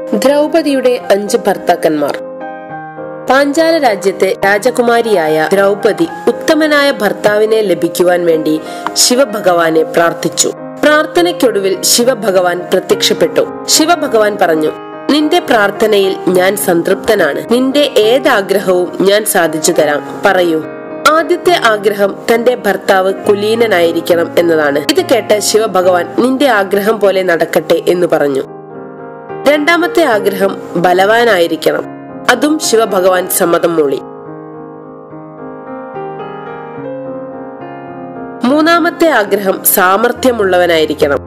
ദ്രൗപദിയുടെ അഞ്ച് ഭർത്താക്കന്മാർ പാഞ്ചാല രാജ്യത്തെ രാജകുമാരിയായ ദ്രൗപദി ഉത്തമനായ ഭർത്താവിനെ ലഭിക്കുവാൻ വേണ്ടി ശിവഭഗവാനെ പ്രാർത്ഥിച്ചു പ്രാർത്ഥനയ്ക്കൊടുവിൽ ശിവഭഗവാൻ പ്രത്യക്ഷപ്പെട്ടു ശിവഭഗവാൻ പറഞ്ഞു നിന്റെ പ്രാർത്ഥനയിൽ ഞാൻ സംതൃപ്തനാണ് നിന്റെ ഏതാഗ്രഹവും ഞാൻ സാധിച്ചു തരാം പറയൂ ആദ്യത്തെ ആഗ്രഹം തന്റെ ഭർത്താവ് കുലീനനായിരിക്കണം എന്നതാണ് ഇത് കേട്ട് ശിവഭഗവാൻ നിന്റെ ആഗ്രഹം പോലെ നടക്കട്ടെ എന്ന് പറഞ്ഞു രണ്ടാമത്തെ ആഗ്രഹം ബലവാനായിരിക്കണം അതും ശിവഭഗവാൻ സമ്മതം മൂളി മൂന്നാമത്തെ ആഗ്രഹം സാമർഥ്യമുള്ളവനായിരിക്കണം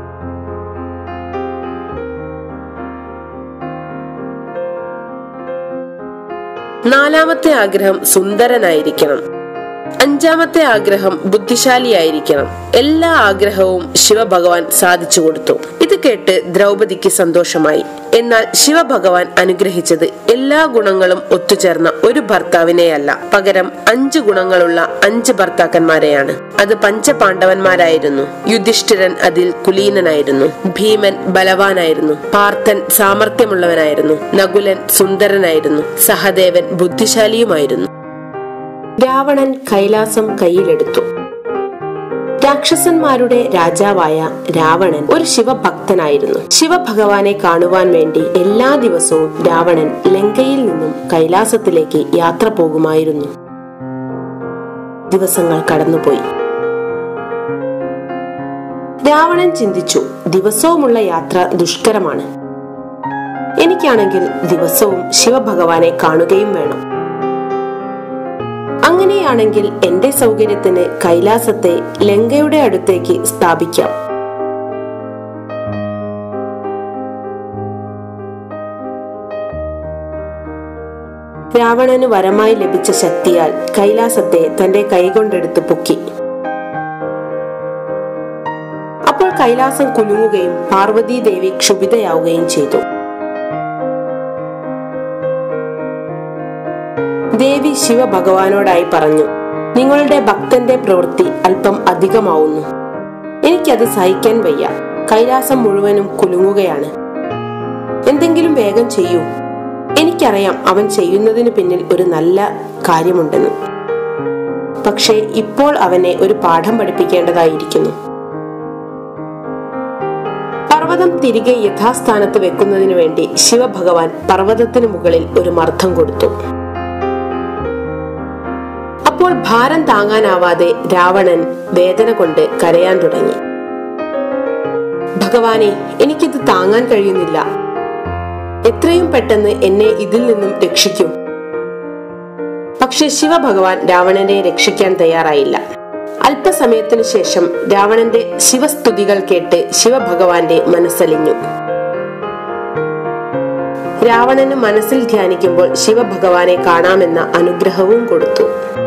നാലാമത്തെ ആഗ്രഹം സുന്ദരനായിരിക്കണം അഞ്ചാമത്തെ ആഗ്രഹം ബുദ്ധിശാലിയായിരിക്കണം എല്ലാ ആഗ്രഹവും ശിവഭഗവാൻ സാധിച്ചു കൊടുത്തു ഇത് കേട്ട് ദ്രൗപദിക്ക് സന്തോഷമായി എന്നാൽ ശിവഭഗവാൻ അനുഗ്രഹിച്ചത് എല്ലാ ഗുണങ്ങളും ഒത്തുചേർന്ന ഒരു ഭർത്താവിനെയല്ല പകരം അഞ്ച് ഗുണങ്ങളുള്ള അഞ്ച് ഭർത്താക്കന്മാരെയാണ് അത് പഞ്ചപാണ്ഡവന്മാരായിരുന്നു യുധിഷ്ഠിരൻ അതിൽ കുലീനനായിരുന്നു ഭീമൻ ബലവാനായിരുന്നു പാർത്ഥൻ സാമർഥ്യമുള്ളവനായിരുന്നു നകുലൻ സുന്ദരനായിരുന്നു സഹദേവൻ ബുദ്ധിശാലിയുമായിരുന്നു രാവണൻ കൈലാസം കയ്യിലെടുത്തു രാക്ഷസന്മാരുടെ രാജാവായ രാവണൻ ഒരു ശിവഭക്തനായിരുന്നു ശിവഭഗവാനെ കാണുവാൻ വേണ്ടി എല്ലാ ദിവസവും രാവണൻ ലങ്കയിൽ നിന്നും കൈലാസത്തിലേക്ക് യാത്ര പോകുമായിരുന്നു ദിവസങ്ങൾ കടന്നുപോയി രാവണൻ ചിന്തിച്ചു ദിവസവുമുള്ള യാത്ര ദുഷ്കരമാണ് എനിക്കാണെങ്കിൽ ദിവസവും ശിവഭഗവാനെ കാണുകയും വേണം അങ്ങനെയാണെങ്കിൽ എന്റെ സൗകര്യത്തിന് കൈലാസത്തെ ലങ്കയുടെ അടുത്തേക്ക് സ്ഥാപിക്കാം രാവണന് വരമായി ലഭിച്ച ശക്തിയാൽ കൈലാസത്തെ തന്റെ കൈകൊണ്ടെടുത്ത് പൊക്കി അപ്പോൾ കൈലാസം കുലുങ്ങുകയും പാർവതീ ദേവി ക്ഷുഭിതയാവുകയും ചെയ്തു ദേവി ശിവഭഗവാനോടായി പറഞ്ഞു നിങ്ങളുടെ ഭക്തന്റെ പ്രവൃത്തി അല്പം അധികമാവുന്നു എനിക്കത് സഹിക്കാൻ വയ്യ കൈലാസം മുഴുവനും കുലുങ്ങുകയാണ് എന്തെങ്കിലും വേഗം ചെയ്യൂ എനിക്കറിയാം അവൻ ചെയ്യുന്നതിന് പിന്നിൽ ഒരു നല്ല കാര്യമുണ്ടെന്ന് പക്ഷേ ഇപ്പോൾ അവനെ ഒരു പാഠം പഠിപ്പിക്കേണ്ടതായിരിക്കുന്നു പർവ്വതം തിരികെ യഥാസ്ഥാനത്ത് വെക്കുന്നതിനു വേണ്ടി ശിവഭഗവാൻ പർവ്വതത്തിനു മുകളിൽ ഒരു മർദ്ദം കൊടുത്തു അപ്പോൾ ഭാരം താങ്ങാനാവാതെ രാവണൻ വേദന കൊണ്ട് കരയാൻ തുടങ്ങി ഭഗവാനെ എനിക്കിത് താങ്ങാൻ കഴിയുന്നില്ല എത്രയും പെട്ടെന്ന് എന്നെ ഇതിൽ നിന്നും രക്ഷിക്കൂ പക്ഷെ ശിവഭഗവാൻ രാവണനെ രക്ഷിക്കാൻ തയ്യാറായില്ല അല്പസമയത്തിനു ശേഷം രാവണന്റെ ശിവസ്തുതികൾ കേട്ട് ശിവഭഗവാന്റെ മനസ്സലിഞ്ഞു രാവണന് മനസ്സിൽ ധ്യാനിക്കുമ്പോൾ ശിവഭഗവാനെ കാണാമെന്ന അനുഗ്രഹവും കൊടുത്തു